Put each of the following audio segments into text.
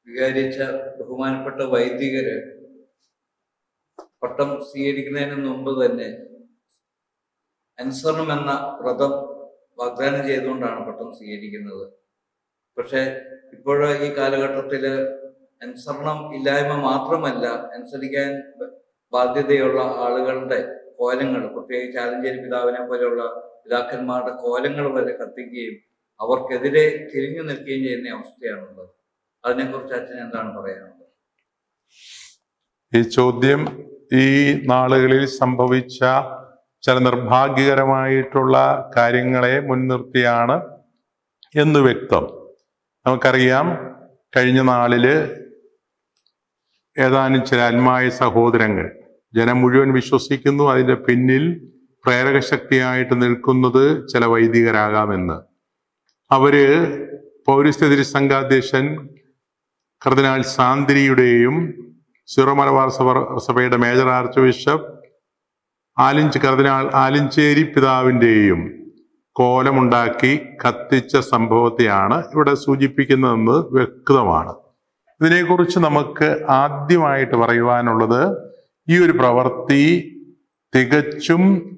വികാരിച്ച ബഹുമാനപ്പെട്ട വൈദികര് പട്ടം സ്വീകരിക്കുന്നതിന് മുമ്പ് തന്നെ അനുസരണം എന്ന വ്രതം വാഗ്ദാനം ചെയ്തുകൊണ്ടാണ് പട്ടം സ്വീകരിക്കുന്നത് പക്ഷെ ഇപ്പോഴ ഈ കാലഘട്ടത്തിൽ അനുസരണം ഇല്ലായ്മ മാത്രമല്ല അനുസരിക്കാൻ ബാധ്യതയുള്ള ആളുകളുടെ കോലങ്ങൾ പ്രത്യേകിച്ച് ആലഞ്ചേരി പിതാവിനെ പോലെയുള്ള പിതാക്കന്മാരുടെ കോലങ്ങൾ വരെ കത്തിക്കുകയും അവർക്കെതിരെ തിരിഞ്ഞു നിൽക്കുകയും ചെയ്യുന്ന അവസ്ഥയാണുള്ളത് അതിനെക്കുറിച്ച് അച്ഛൻ എന്താണ് പറയാനുള്ളത് ഈ ചോദ്യം ഈ നാളുകളിൽ സംഭവിച്ച ചില നിർഭാഗ്യകരമായിട്ടുള്ള കാര്യങ്ങളെ മുൻനിർത്തിയാണ് എന്ന് വ്യക്തം നമുക്കറിയാം കഴിഞ്ഞ നാളില് ഏതാനും ചില അന്മായ സഹോദരങ്ങൾ ജനം മുഴുവൻ വിശ്വസിക്കുന്നു അതിന്റെ പിന്നിൽ പ്രേരക ശക്തിയായിട്ട് നിൽക്കുന്നത് ചില വൈദികരാകാമെന്ന് അവര് പൗരസ്ത്യ സംഘാധ്യക്ഷൻ കർദിനാൾ സാന്തിരിയുടെയും സിറോ മലബാർ സഭ സഭയുടെ മേജർ ആർച്ച് ബിഷപ്പ് ആലിഞ്ച് കർദിനാൾ ആലിഞ്ചേരി പിതാവിൻ്റെയും കോലമുണ്ടാക്കി കത്തിച്ച സംഭവത്തെയാണ് ഇവിടെ സൂചിപ്പിക്കുന്നതെന്ന് വ്യക്തമാണ് ഇതിനെക്കുറിച്ച് നമുക്ക് ആദ്യമായിട്ട് പറയുവാനുള്ളത് ഈ ഒരു പ്രവൃത്തി തികച്ചും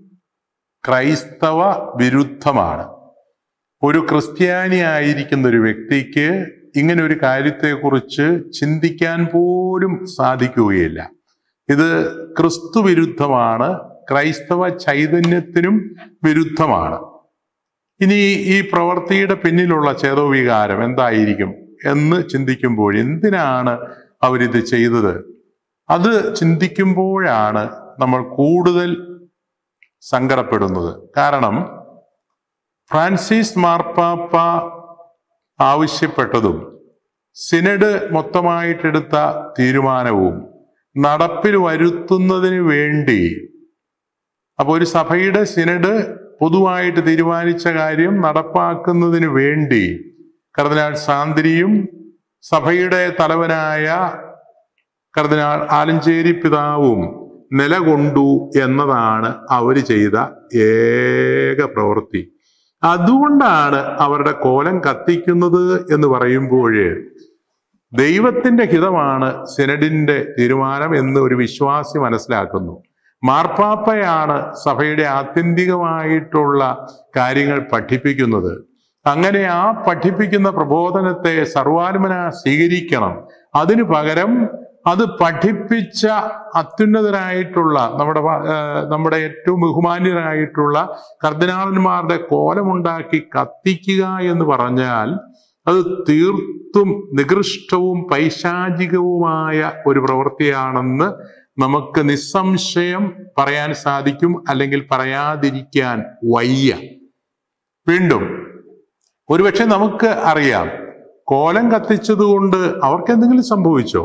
ക്രൈസ്തവ വിരുദ്ധമാണ് ഒരു ക്രിസ്ത്യാനി ആയിരിക്കുന്ന ഒരു വ്യക്തിക്ക് ഇങ്ങനെ ഒരു കാര്യത്തെക്കുറിച്ച് ചിന്തിക്കാൻ പോലും സാധിക്കുകയില്ല ഇത് ക്രിസ്തു വിരുദ്ധമാണ് ക്രൈസ്തവ ചൈതന്യത്തിനും വിരുദ്ധമാണ് ഇനി ഈ പ്രവൃത്തിയുടെ പിന്നിലുള്ള ചേതോവികാരം എന്തായിരിക്കും എന്ന് ചിന്തിക്കുമ്പോൾ എന്തിനാണ് അവരിത് ചെയ്തത് അത് ചിന്തിക്കുമ്പോഴാണ് നമ്മൾ കൂടുതൽ സങ്കടപ്പെടുന്നത് കാരണം ഫ്രാൻസിസ് മാർപ്പാപ്പ ആവശ്യപ്പെട്ടതും സിനഡ് മൊത്തമായിട്ടെടുത്ത തീരുമാനവും നടപ്പിൽ വരുത്തുന്നതിന് വേണ്ടി അപ്പൊ ഒരു സഭയുടെ സിനഡ് പൊതുവായിട്ട് തീരുമാനിച്ച കാര്യം നടപ്പാക്കുന്നതിന് വേണ്ടി കർദിനാൾ സാന്തിരിയും സഭയുടെ തലവനായ കർദിനാൾ ആലഞ്ചേരി പിതാവും നിലകൊണ്ടു എന്നതാണ് അവർ ചെയ്ത ഏക പ്രവൃത്തി അതുകൊണ്ടാണ് അവരുടെ കോലം കത്തിക്കുന്നത് എന്ന് പറയുമ്പോൾ ദൈവത്തിന്റെ ഹിതമാണ് സിനഡിന്റെ തീരുമാനം എന്ന് ഒരു വിശ്വാസി മനസ്സിലാക്കുന്നു മാർപ്പാപ്പയാണ് സഭയുടെ ആത്യന്തികമായിട്ടുള്ള കാര്യങ്ങൾ പഠിപ്പിക്കുന്നത് അങ്ങനെ ആ പഠിപ്പിക്കുന്ന പ്രബോധനത്തെ സർവാത്മന സ്വീകരിക്കണം അതിനു പകരം അത് പഠിപ്പിച്ച അത്യുന്നതരായിട്ടുള്ള നമ്മുടെ വ- ഏർ നമ്മുടെ ഏറ്റവും ബഹുമാന്യരായിട്ടുള്ള കർദിനാളന്മാരുടെ കോലമുണ്ടാക്കി കത്തിക്കുക എന്ന് പറഞ്ഞാൽ അത് തീർത്തും നികൃഷ്ടവും പൈശാചികവുമായ ഒരു പ്രവൃത്തിയാണെന്ന് നമുക്ക് നിസ്സംശയം പറയാൻ സാധിക്കും അല്ലെങ്കിൽ പറയാതിരിക്കാൻ വയ്യ വീണ്ടും ഒരുപക്ഷെ നമുക്ക് അറിയാം കോലം കത്തിച്ചതുകൊണ്ട് അവർക്ക് എന്തെങ്കിലും സംഭവിച്ചോ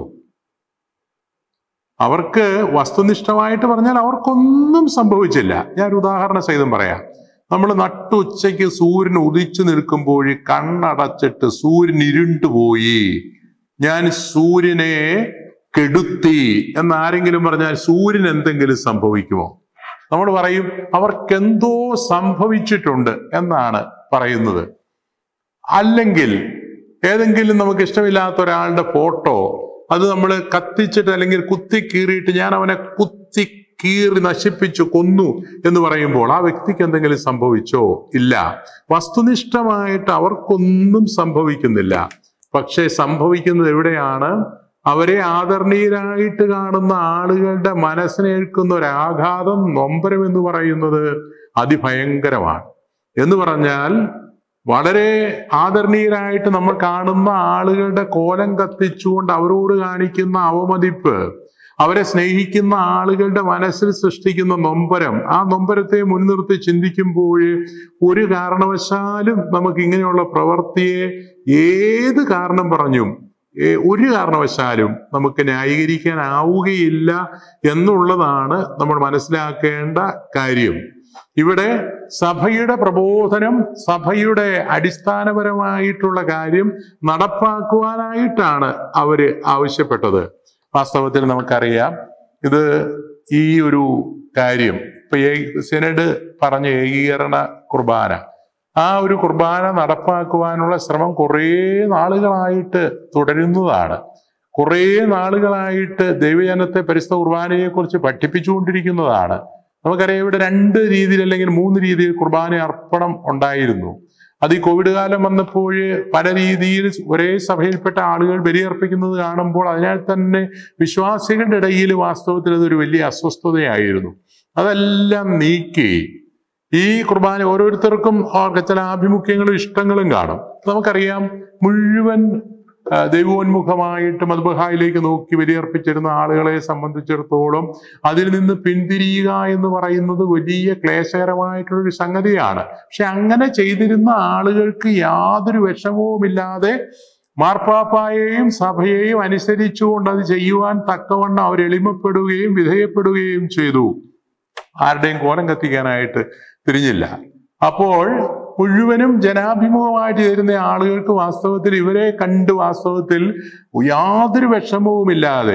അവർക്ക് വസ്തുനിഷ്ഠമായിട്ട് പറഞ്ഞാൽ അവർക്കൊന്നും സംഭവിച്ചില്ല ഞാൻ ഒരു ഉദാഹരണ സഹിതം പറയാം നമ്മൾ നട്ടുച്ചയ്ക്ക് സൂര്യൻ ഉദിച്ചു നിൽക്കുമ്പോൾ കണ്ണടച്ചിട്ട് സൂര്യൻ ഇരുണ്ടുപോയി ഞാൻ സൂര്യനെ കെടുത്തി എന്ന് ആരെങ്കിലും പറഞ്ഞാൽ സൂര്യൻ എന്തെങ്കിലും സംഭവിക്കുമോ നമ്മൾ പറയും അവർക്കെന്തോ സംഭവിച്ചിട്ടുണ്ട് എന്നാണ് പറയുന്നത് അല്ലെങ്കിൽ ഏതെങ്കിലും നമുക്ക് ഇഷ്ടമില്ലാത്ത ഒരാളുടെ ഫോട്ടോ അത് നമ്മൾ കത്തിച്ചിട്ട് അല്ലെങ്കിൽ കുത്തി കീറിയിട്ട് ഞാൻ അവനെ കുത്തി കീറി നശിപ്പിച്ചു കൊന്നു എന്ന് പറയുമ്പോൾ ആ വ്യക്തിക്ക് എന്തെങ്കിലും സംഭവിച്ചോ ഇല്ല വസ്തുനിഷ്ഠമായിട്ട് അവർക്കൊന്നും സംഭവിക്കുന്നില്ല പക്ഷെ സംഭവിക്കുന്നത് എവിടെയാണ് അവരെ ആദരണീയരായിട്ട് കാണുന്ന ആളുകളുടെ മനസ്സിനേൽക്കുന്ന ഒരു ആഘാതം നൊമ്പരം എന്ന് പറയുന്നത് അതിഭയങ്കരമാണ് എന്ന് പറഞ്ഞാൽ വളരെ ആദരണീയരായിട്ട് നമ്മൾ കാണുന്ന ആളുകളുടെ കോലം കത്തിച്ചുകൊണ്ട് അവരോട് കാണിക്കുന്ന അവമതിപ്പ് അവരെ സ്നേഹിക്കുന്ന ആളുകളുടെ മനസ്സിൽ സൃഷ്ടിക്കുന്ന നൊമ്പരം ആ നൊമ്പരത്തെ മുൻനിർത്തി ചിന്തിക്കുമ്പോൾ ഒരു കാരണവശാലും നമുക്ക് ഇങ്ങനെയുള്ള പ്രവൃത്തിയെ ഏത് കാരണം പറഞ്ഞും ഏ- ഒരു കാരണവശാലും നമുക്ക് ന്യായീകരിക്കാനാവുകയില്ല എന്നുള്ളതാണ് നമ്മൾ മനസ്സിലാക്കേണ്ട കാര്യം ഇവിടെ സഭയുടെ പ്രബോധനം സഭയുടെ അടിസ്ഥാനപരമായിട്ടുള്ള കാര്യം നടപ്പാക്കുവാനായിട്ടാണ് അവര് ആവശ്യപ്പെട്ടത് വാസ്തവത്തിൽ നമുക്കറിയാം ഇത് ഈ ഒരു കാര്യം ഇപ്പൊ ഏ- സിനഡ് പറഞ്ഞ ഏകീകരണ കുർബാന ആ ഒരു കുർബാന നടപ്പാക്കുവാനുള്ള ശ്രമം കുറേ നാളുകളായിട്ട് തുടരുന്നതാണ് കുറേ നാളുകളായിട്ട് ദൈവജനത്തെ പരിശുദ്ധ കുർബാനയെ കുറിച്ച് പഠിപ്പിച്ചുകൊണ്ടിരിക്കുന്നതാണ് നമുക്കറിയാം ഇവിടെ രണ്ട് രീതിയിൽ അല്ലെങ്കിൽ മൂന്ന് രീതിയിൽ കുർബാന അർപ്പണം ഉണ്ടായിരുന്നു അത് ഈ കോവിഡ് കാലം വന്നപ്പോൾ പല രീതിയിൽ ഒരേ സഭയിൽപ്പെട്ട ആളുകൾ ബലിയർപ്പിക്കുന്നത് കാണുമ്പോൾ അതിനാൽ തന്നെ വിശ്വാസികളുടെ ഇടയിൽ വാസ്തവത്തിൽ അതൊരു വലിയ അസ്വസ്ഥതയായിരുന്നു അതെല്ലാം നീക്കി ഈ കുർബാന ഓരോരുത്തർക്കും അവർക്ക് ചില ആഭിമുഖ്യങ്ങളും ഇഷ്ടങ്ങളും കാണും നമുക്കറിയാം മുഴുവൻ ആ, ദൈവോന്മുഖമായിട്ട് മധുബഹായിലേക്ക് നോക്കി ബലിയർപ്പിച്ചിരുന്ന ആളുകളെ സംബന്ധിച്ചിടത്തോളം അതിൽ നിന്ന് പിന്തിരിയുക എന്ന് പറയുന്നത് വലിയ ക്ലേശകരമായിട്ടുള്ളൊരു സംഗതിയാണ് പക്ഷെ അങ്ങനെ ചെയ്തിരുന്ന ആളുകൾക്ക് യാതൊരു വിഷമവുമില്ലാതെ മാർപ്പാപ്പായെയും സഭയെയും അനുസരിച്ചുകൊണ്ട് അത് ചെയ്യുവാൻ തക്കവണ്ണം അവർ എളിമപ്പെടുകയും വിധേയപ്പെടുകയും ചെയ്തു ആരുടെയും കോലം കത്തിക്കാനായിട്ട് തിരിഞ്ഞില്ല അപ്പോൾ മുഴുവനും ജനാഭിമുഖമായിട്ട് ചേരുന്ന ആളുകൾക്ക് വാസ്തവത്തിൽ ഇവരെ കണ്ട് വാസ്തവത്തിൽ യാതൊരു വിഷമവുമില്ലാതെ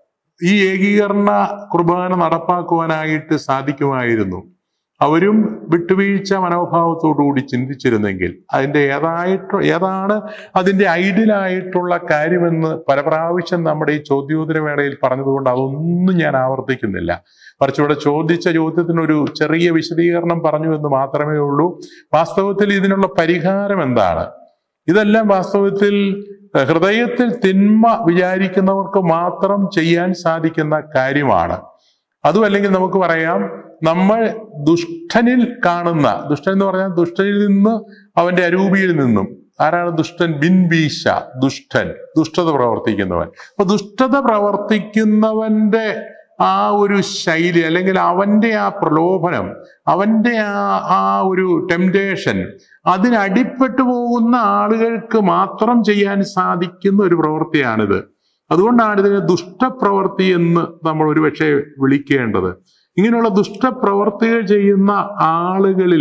ഈ ഏകീകരണ കുർബാന നടപ്പാക്കുവാനായിട്ട് സാധിക്കുമായിരുന്നു അവരും വിട്ടുവീഴ്ച മനോഭാവത്തോടുകൂടി ചിന്തിച്ചിരുന്നെങ്കിൽ അതിന്റെ ഏതായിട്ട് ഏതാണ് അതിന്റെ ഐഡിയലായിട്ടുള്ള കാര്യമെന്ന് പല പ്രാവശ്യം നമ്മുടെ ഈ ചോദ്യോത്തര വേളയിൽ പറഞ്ഞതുകൊണ്ട് അതൊന്നും ഞാൻ ആവർത്തിക്കുന്നില്ല മറിച്ച് ഇവിടെ ചോദിച്ച ചോദ്യത്തിനൊരു ചെറിയ വിശദീകരണം പറഞ്ഞു എന്ന് മാത്രമേ ഉള്ളൂ വാസ്തവത്തിൽ ഇതിനുള്ള പരിഹാരം എന്താണ് ഇതെല്ലാം വാസ്തവത്തിൽ ഏഹ്, ഹൃദയത്തിൽ തിന്മ വിചാരിക്കുന്നവർക്ക് മാത്രം ചെയ്യാൻ സാധിക്കുന്ന കാര്യമാണ് അതും അല്ലെങ്കിൽ നമുക്ക് പറയാം നമ്മൾ ദുഷ്ടനിൽ കാണുന്ന ദുഷ്ടൻ എന്ന് പറഞ്ഞാൽ ദുഷ്ടനിൽ നിന്ന് അവന്റെ അരൂപിയിൽ നിന്നും ആരാണ് ദുഷ്ടൻ ബിൻബീശ ദുഷ്ടൻ ദുഷ്ടത പ്രവർത്തിക്കുന്നവൻ അപ്പൊ ദുഷ്ടത പ്രവർത്തിക്കുന്നവന്റെ ആ ഒരു ശൈലി അല്ലെങ്കിൽ അവന്റെ ആ പ്രലോഭനം അവന്റെ ആ ആ ഒരു ടെംപ്ടേഷൻ അതിനടിപ്പെട്ടു പോകുന്ന ആളുകൾക്ക് മാത്രം ചെയ്യാൻ സാധിക്കുന്ന ഒരു പ്രവൃത്തിയാണിത് അതുകൊണ്ടാണ് ഇതിനെ ദുഷ്ടപ്രവൃത്തി എന്ന് നമ്മൾ ഒരുപക്ഷെ വിളിക്കേണ്ടത് ഇങ്ങനെയുള്ള ദുഷ്ടപ്രവർത്തികൾ ചെയ്യുന്ന ആളുകളിൽ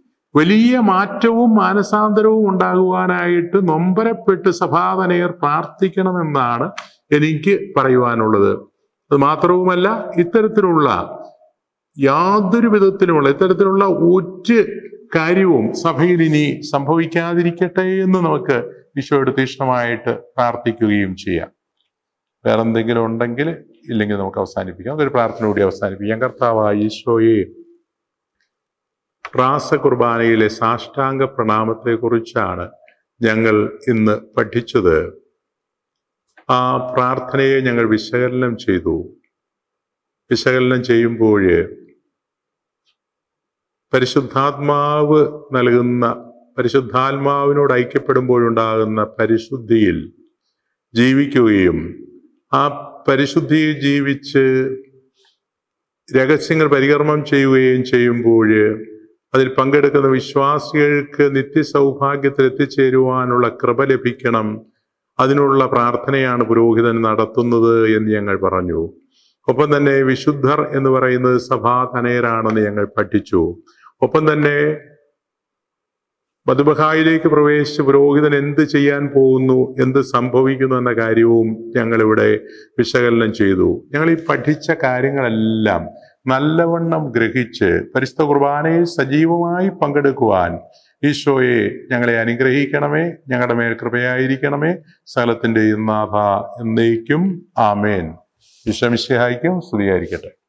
വലിയ മാറ്റവും മാനസാന്തരവും ഉണ്ടാകുവാനായിട്ട് നൊമ്പരപ്പെട്ട് സഭാതനയർ പ്രാർത്ഥിക്കണമെന്നാണ് എനിക്ക് പറയുവാനുള്ളത് അത് മാത്രവുമല്ല ഇത്തരത്തിലുള്ള യാതൊരു വിധത്തിലുമുള്ള ഇത്തരത്തിലുള്ള ഒരു കാര്യവും സഭയിൽ ഇനി സംഭവിക്കാതിരിക്കട്ടെ എന്ന് നമുക്ക് ഈശോയോട് തീക്ഷ്ണമായിട്ട് പ്രാർത്ഥിക്കുകയും ചെയ്യാം വേറെ എന്തെങ്കിലും ഉണ്ടെങ്കിൽ ഇല്ലെങ്കിൽ നമുക്ക് അവസാനിപ്പിക്കാം അതൊരു പ്രാർത്ഥന കൂടി അവസാനിപ്പിക്കാം കർത്താവായ ഈശോയെ റാസ കുർബാനയിലെ സാഷ്ടാംഗ പ്രണാമത്തെ കുറിച്ചാണ് ഞങ്ങൾ ഇന്ന് പഠിച്ചത് ആ പ്രാർത്ഥനയെ ഞങ്ങൾ വിശകലനം ചെയ്തു വിശകലനം ചെയ്യുമ്പോൾ പരിശുദ്ധാത്മാവ് നൽകുന്ന പരിശുദ്ധാത്മാവിനോട് ഐക്യപ്പെടുമ്പോഴുണ്ടാകുന്ന പരിശുദ്ധിയിൽ ജീവിക്കുകയും ആ പരിശുദ്ധിയിൽ ജീവിച്ച് രഹസ്യങ്ങൾ പരികർമ്മം ചെയ്യുകയും ചെയ്യുമ്പോൾ അതിൽ പങ്കെടുക്കുന്ന വിശ്വാസികൾക്ക് നിത്യസൗഭാഗ്യത്തിൽ എത്തിച്ചേരുവാനുള്ള കൃപ ലഭിക്കണം അതിനുള്ള പ്രാർത്ഥനയാണ് പുരോഹിതൻ നടത്തുന്നത് എന്ന് ഞങ്ങൾ പറഞ്ഞു ഒപ്പം തന്നെ വിശുദ്ധർ എന്ന് പറയുന്നത് സഭാധനയരാണെന്ന് ഞങ്ങൾ പഠിച്ചു ഒപ്പം തന്നെ മധുബഹായിലേക്ക് പ്രവേശിച്ച് പുരോഹിതൻ എന്ത് ചെയ്യാൻ പോകുന്നു എന്ത് സംഭവിക്കുന്നു എന്ന കാര്യവും ഞങ്ങളിവിടെ വിശകലനം ചെയ്തു ഞങ്ങൾ ഈ പഠിച്ച കാര്യങ്ങളെല്ലാം നല്ലവണ്ണം ഗ്രഹിച്ച് പരിശുദ്ധ കുർബാനയിൽ സജീവമായി പങ്കെടുക്കുവാൻ ഈശോയെ ഞങ്ങളെ അനുഗ്രഹിക്കണമേ ഞങ്ങളുടെ മേൽ കൃപയായിരിക്കണമേ സകലത്തിൻ്റെയും നാഥ എന്നേക്കും ആമേൻ വിശ്വമിശിഹായിക്കും സ്തുതിയായിരിക്കട്ടെ